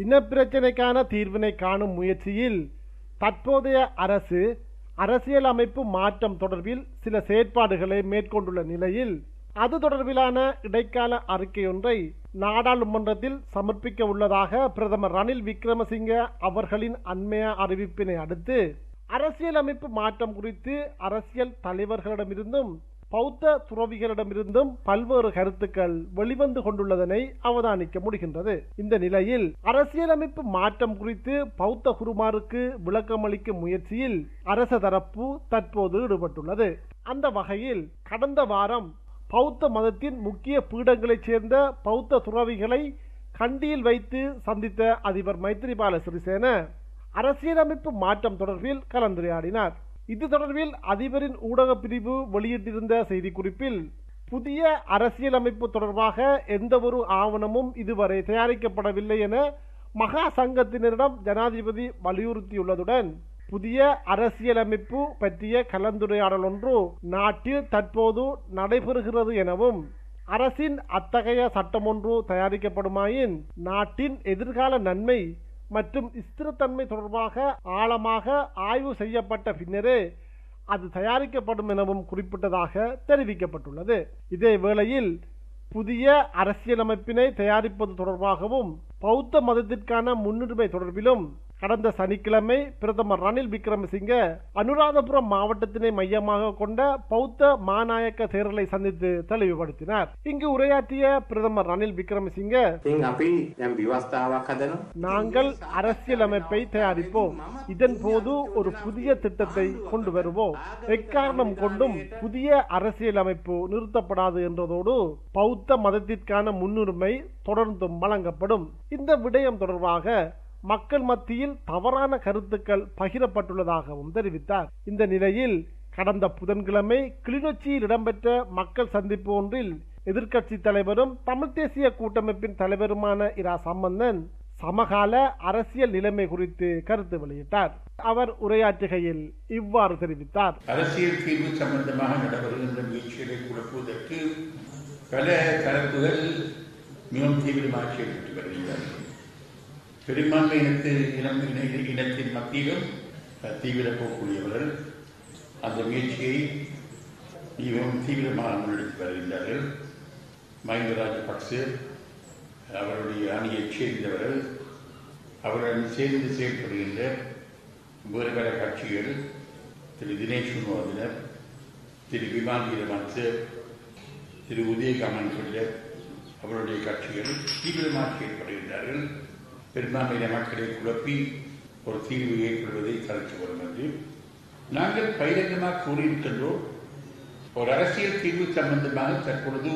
இனப்பிரச்சினைக்கான தீர்வினை காணும் முயற்சியில் தற்போதைய அரசு அரசியல் அமைப்பு மாற்றம் தொடர்பில் சில செயற்பாடுகளை மேற்கொண்டுள்ள நிலையில் அது தொடர்பிலான இடைக்கால அறிக்கையொன்றை நாடாளுமன்றத்தில் சமர்ப்பிக்க உள்ளதாக பிரதமர் ரணில் விக்ரமசிங்க அவர்களின் அண்மைய அறிவிப்பினை அடுத்து அரசியலமைப்பு மாற்றம் குறித்து அரசியல் தலைவர்களிடமிருந்தும் பௌத்த துறவிகளிடமிருந்தும் பல்வேறு கருத்துக்கள் வெளிவந்து கொண்டுள்ளதனை அவதானிக்க முடிகின்றது இந்த நிலையில் அரசியலமைப்பு மாற்றம் குறித்து பௌத்த குருமாருக்கு விளக்கமளிக்கும் முயற்சியில் அரச தரப்பு தற்போது ஈடுபட்டுள்ளது அந்த வகையில் கடந்த வாரம் பௌத்த மதத்தின் முக்கிய பீடங்களைச் சேர்ந்த பௌத்த துறவிகளை கண்டியில் வைத்து சந்தித்த அதிபர் மைத்ரிபால சிறிசேன அரசியலமைப்பு மாற்றம் தொடர்பில் கலந்துரையாடினார் இது தொடர்பில் அதிபரின் ஊடக பிரிவு வெளியிட்டிருந்த செய்திக்குறிப்பில் புதிய அரசியலமைப்பு தொடர்பாக எந்தவொரு ஆவணமும் இதுவரை தயாரிக்கப்படவில்லை என மகா சங்கத்தினரிடம் ஜனாதிபதி வலியுறுத்தியுள்ளதுடன் புதிய அரசியலமைப்பு பற்றிய கலந்துரையாடல் ஒன்று நாட்டில் தற்போது நடைபெறுகிறது எனவும் அரசின் அத்தகைய சட்டம் ஒன்று தயாரிக்கப்படுமாயின் நாட்டின் எதிர்கால நன்மை மற்றும் ஸ்திரத்தன்மை தொடர்பாக ஆழமாக ஆய்வு செய்யப்பட்ட பின்னரே அது தயாரிக்கப்படும் எனவும் குறிப்பிட்டதாக தெரிவிக்கப்பட்டுள்ளது இதே வேளையில் புதிய அரசியலமைப்பினை தயாரிப்பது தொடர்பாகவும் பௌத்த மதத்திற்கான முன்னுரிமை தொடர்பிலும் கடந்த சனிக்கிழமை பிரதமர் ரணில் விக்ரமசிங்க அனுராதபுரம் மாவட்டத்தினை மையமாக கொண்ட பௌத்த மாநாயக்க தேரலை சந்தித்து தெளிவுபடுத்தினார் இங்கு உரையாற்றிய பிரதமர் ரணில் விக்ரமசிங்க ඉතින් අපි දැන් විවස්ථාවක් හදනවා. நாங்கள் அரசியலமைப்பை தயாரிப்போம் இதன் போது ஒரு புதிய திட்டத்தை கொண்டு வருவோம் எக்காரணம் கொண்டும் புதிய அரசியலமைப்பு நிறுத்தப்படாது என்றதோடு பௌத்த மதத்திற்கான முன்னுரிமை தொடர்ந்தும் வழங்கப்படும் இந்த விடயம் தொடர்பாக மக்கள் மத்தியில் தவறான கருத்துக்கள் பகிரப்பட்டுள்ளதாகவும் தெரிவித்தார் இந்த நிலையில் கடந்த புதன்கிழமை கிளிநொச்சியில் இடம்பெற்ற மக்கள் சந்திப்பு ஒன்றில் எதிர்க்கட்சி தலைவரும் தமிழ் தேசிய கூட்டமைப்பின் தலைவருமான இரா சம்பந்தன் சமகால அரசியல் நிலைமை குறித்து கருத்து வெளியிட்டார் அவர் உரையாற்றுகையில் இவ்வாறு தெரிவித்தார் அரசியல் தீர்வு சம்பந்தமாக நடைபெறுகின்ற முயற்சிகளை குழப்புவதற்கு பல தரப்புகள் மிகவும் தீவிரமாக செயல்பட்டு வருகின்றனர் பெரும்பான்மை இனத்து இனம் இன- இனத்தின் மத்தியிலும் அஹ், தீவிர போக்குடையவர்கள் அந்த முயற்சியை மிகவும் தீவிரமாக முன்னெடுத்து வருகின்றார்கள் மஹிந்த ராஜபக்சே அவருடைய அணியைச் சேர்ந்தவர்கள் அவருடன் சேர்ந்து செயல்படுகின்ற வேறு பல கட்சிகள் திரு தினேஷ் குணவர்தனர் திரு விமான் வீரவன்ச திரு உதயகாமன் பிள்ளர் அவருடைய கட்சிகள் தீவிரமாக செயல்படுகின்றார்கள் பெரும்பான்மையின மக்களை குழப்பி ஒரு தீர்வு ஏற்படுவதை தடுத்து வரும் என்று நாங்கள் பகிரங்கமாக கூறியிருக்கின்றோம் ஒரு அரசியல் தீர்வு சம்பந்தமாக தற்பொழுது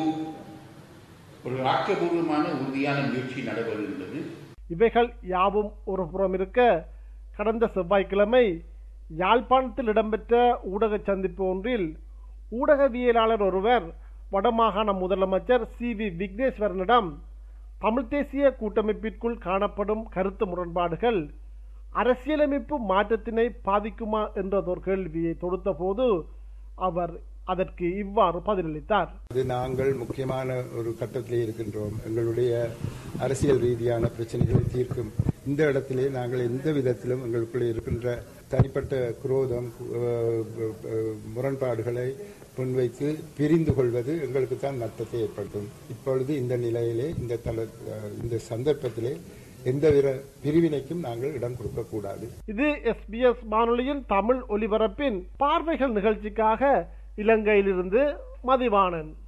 ஒரு ஆக்கப்பூர்வமான உறுதியான முயற்சி நடைபெறுகின்றது இவைகள் யாவும் ஒரு புறம் இருக்க கடந்த செவ்வாய்க்கிழமை யாழ்ப்பாணத்தில் இடம்பெற்ற ஊடக சந்திப்பு ஒன்றில் ஊடகவியலாளர் ஒருவர் வடமாகாண முதலமைச்சர் சி வி விக்னேஸ்வரனிடம் தமிழ் தேசிய கூட்டமைப்பிற்குள் காணப்படும் கருத்து முரண்பாடுகள் அரசியலமைப்பு மாற்றத்தினை பாதிக்குமா என்றதொரு கேள்வியை தொடுத்த போது அவர் அதற்கு இவ்வாறு பதிலளித்தார் அது நாங்கள் முக்கியமான ஒரு கட்டத்திலே இருக்கின்றோம் எங்களுடைய அரசியல் ரீதியான பிரச்சனைகளை தீர்க்கும் இந்த இடத்திலே நாங்கள் எந்த விதத்திலும் எங்களுக்குள்ளே இருக்கின்ற தனிப்பட்ட குரோதம் அஹ், அஹ், முரண்பாடுகளை முன்வைத்து பிரிந்து கொள்வது எங்களுக்கு தான் நட்டத்தை ஏற்படுத்தும் இப்பொழுது இந்த நிலையிலே இந்த தல அஹ், இந்த சந்தர்ப்பத்திலே எந்தவித பிரிவினைக்கும் நாங்கள் இடம் கொடுக்கக்கூடாது இது எஸ்பிஎஸ் வானொலியின் தமிழ் ஒலிபரப்பின் பார்வைகள் நிகழ்ச்சிக்காக இலங்கையிலிருந்து மதிவாணன்